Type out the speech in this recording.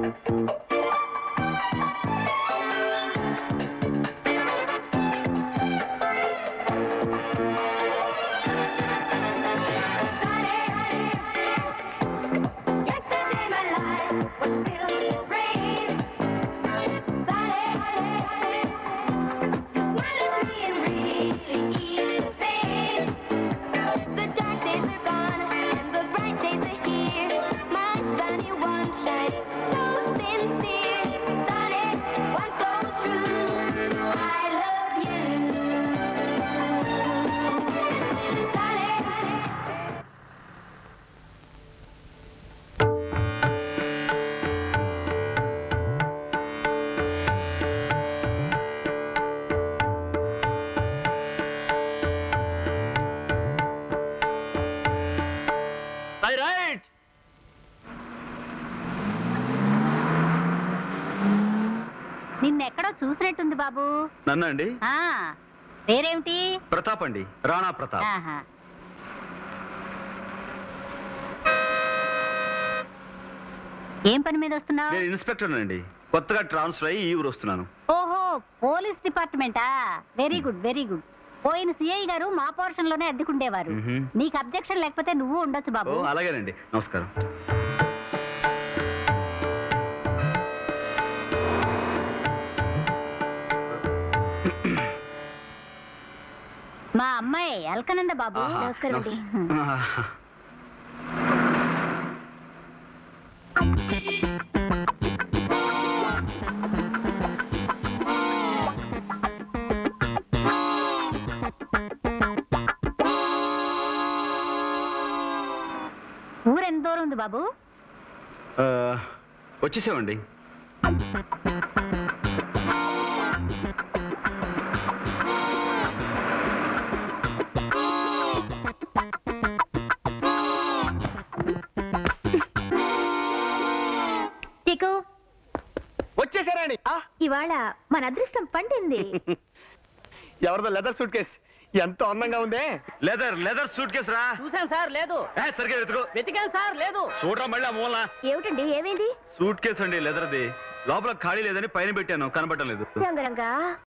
Yesterday my life was filled with rain. Sunny, smile at me and really ease the pain. The dark days are gone and the bright days are here. My sunny one shines so sincere. Sunny, one so true. I love you. Sunny. Right నిన్నెక్కడో చూసినట్టుంది బాబు నన్ను అండి ఆ పేరేమిటి ప్రతాప్ అండి రాణా ప్రతాప్ ఆహా. ఏం పని మీద వస్తున్నావు నేను ఇన్స్పెక్టర్ అండి కొత్తగా ట్రాన్స్ఫర్ అయ్యి ఈ ఊరు వస్తున్నాను ఓహో పోలీస్ డిపార్ట్మెంటా వెరీ గుడ్ వెరీ గుడ్ పోయిన సిఐ గారు మా పోర్షన్ లోనే అద్దెకుండేవారు మ్మ్. నీకు అబ్జెక్షన్ లేకపోతే నువ్వు ఉండొచ్చు ఓ బాబు అలాగేనండి నమస్కారం మా అమ్మాయి ఎల్కనంద బాబు ఆహా, నమస్కారం అండి నమస్- ఆహా. ఊరు ఎంత దూరం ఉంది బాబు ఆ, వచ్చేసామండి చికు వచ్చేసారండి ఇవాళ మన అదృష్టం పండింది ఎవరిదో లెదర్ సూట్ కేస్ ఎంతో అందంగా ఉందే లెదర్ లెదర్ సూట్ కేసు రా చూశాను సార్ లేదు ఏ, సరిగ్గా వెతుకు వెతికాను సార్ లేదు చూడరా మళ్ళీ ఆ మూల ఏమిటండి ఏమైంది సూట్ కేసు అండి లెదర్ది లోపల ఖాళీ లేదని పైన పెట్టాను కనబడటం లేదు రంగరంగా